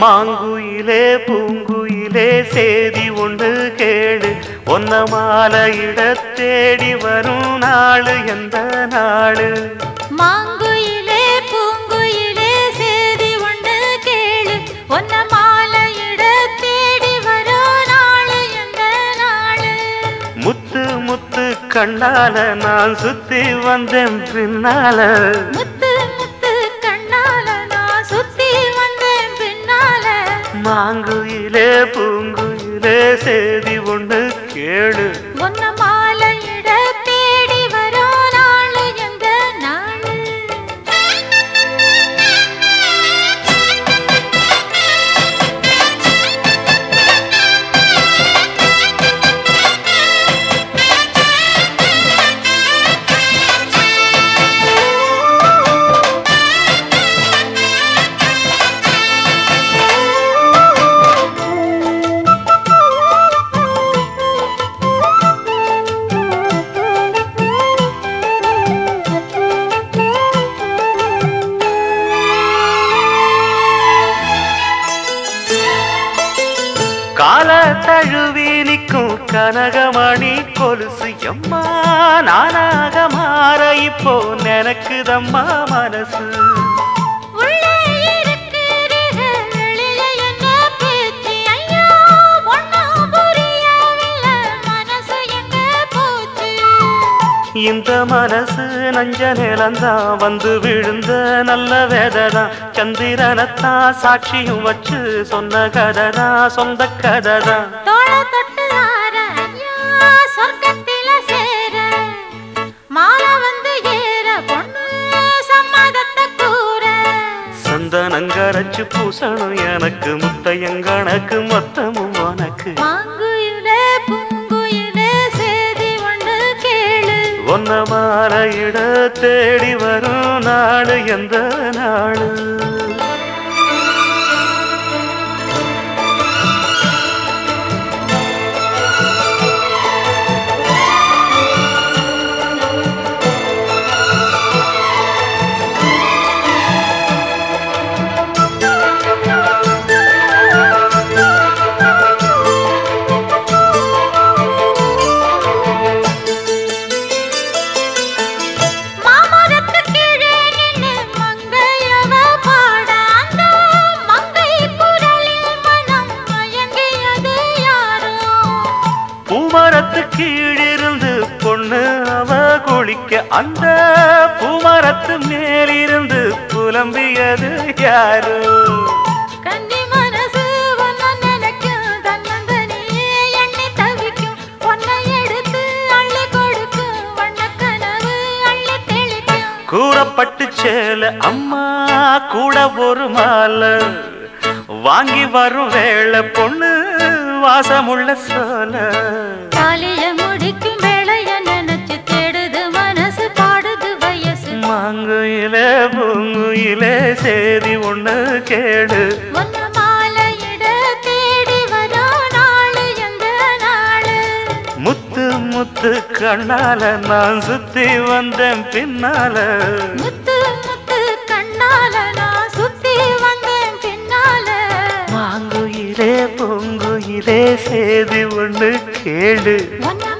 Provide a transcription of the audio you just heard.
மாங்குயிலே பூங்குயிலே சேதி ஒன்று கேடு ஒன்ன மாலையிட தேடி வரும் நாளு எந்த நாளு மாங்குயிலே பூங்குயிலே சேதி ஒன்று கேளு ஒன்ன மாலையிட தேடி வரோ நாளு எந்த நாளு முத்து முத்து கண்ணால நான் சுத்தி வந்தேன் பின்னால முத்து முத்து கண்ணால நான் சுத்தி வந்தேன் பின்னால மாங்குயிலே பூங்குயிலே சேதி ஒன்று கேளு ஒன்ன மாலையிட தேடி வரோ நாளு எந்த நாளு கால தழுவி நிற்கும் கனகமணி கொலுசு எம்மா நானாக மாற இப்போ நினைக்குதம்மா மனசு உள்ளே இருக்கிறீங்க வெளியே என்ன பேச்சு ஐயோ ஒண்ணும் புரியவில்லை மனசு எங்க போச்சு இந்த மனசு நஞ்ச நிலந்தான் வந்து விழுந்த நல்ல வேததான் சந்திரனத்தான் சாட்சியும் வச்சு சொன்ன கதைதான் சொந்த கதைதான் தோள தொட்டு ஆற ஐயா சொர்க்கத்தில சேர மாலை வந்து ஏற பொண்ணு சம்மதத்தை கூற சந்தனங்கரைச்சு பூசணும் எனக்கு முத்தையங்கணக்கு மொத்தமும் உனக்கு மாங்குயிலே பூங்குயிலே சேதி ஒன்று கேளு ஒன்ன மாலையிட தேடி வரும் நாடு எந்த நாடு மாமரத்து கீழே நின்னு மங்கையவ பாட அந்த மங்கை குரலில் மனம் மயங்கியது யாரோ பூமரத்து கீழிருந்து பொண்ணு அவ குளிக்க அந்த பூமரத்து மேலிருந்து புலம்பியது யாரு கன்னி மனசு ஒன்ன நினைக்கும் தன்னந்தனியே எண்ணி தவிக்கும் ஒன்னை எடுத்து அள்ளி கொடுக்கும் வண்ணக்கனவு அள்ளி தெளிக்கும் கூறப்பட்டு சேல அம்மா கூட ஒரு மாலை வாங்கி வரும் வேளை பொண்ணு வாசமுள்ள சோல காலிய முடிக்கும் வேளைய நினைச்சு தேடுது மனசு பாடுது வயசு மாங்குயிலே பூங்குயிலே சேதி ஒண்ணு கேடு ஒன்ன மாலையிட தேடி வரோ நாளு எந்த நாளு முத்து முத்து கண்ணால நான் சுத்தி வந்தேன் பின்னால முத்து முத்து கண்ணால நான் சுத்தி வந்தேன் பின்னால மாங்குயிலே பூங்குயிலே சேதி ஒண்ணு கேடு ஒன்ன